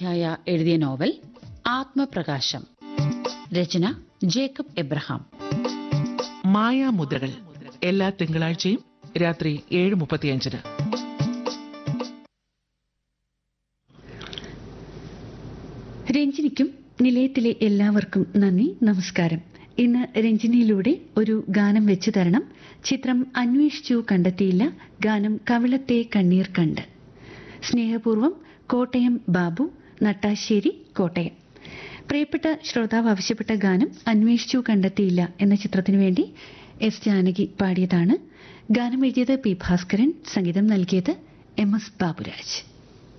ഉപാധ്യായ എഴുതിയ നോവൽ ആത്മപ്രകാശം രചന Jacob Abraham Mayamudrakal എല്ലാ തിങ്കളാഴ്ചയും രാത്രി ഏഴ് മുപ്പത്തിയഞ്ചിന് രഞ്ജിനിക്കും നിലയത്തിലെ എല്ലാവർക്കും നന്ദി നമസ്കാരം ഇന്ന് രഞ്ജിനിയിലൂടെ ഒരു ഗാനം വെച്ചു തരണം ചിത്രം അന്വേഷിച്ചു കണ്ടെത്തിയില്ല ഗാനം കവിളത്തെ കണ്ണീർ കണ്ട് സ്നേഹപൂർവം കോട്ടയം ബാബു നട്ടാശ്ശേരി കോട്ടയം പ്രിയപ്പെട്ട ശ്രോതാവ് ആവശ്യപ്പെട്ട ഗാനം അന്വേഷിച്ചു കണ്ടെത്തിയില്ല എന്ന ചിത്രത്തിനു വേണ്ടി എസ് ജാനകി പാടിയതാണ് ഗാനം എഴുതിയത് പി ഭാസ്കരൻ സംഗീതം നൽകിയത് എം എസ് ബാബുരാജ്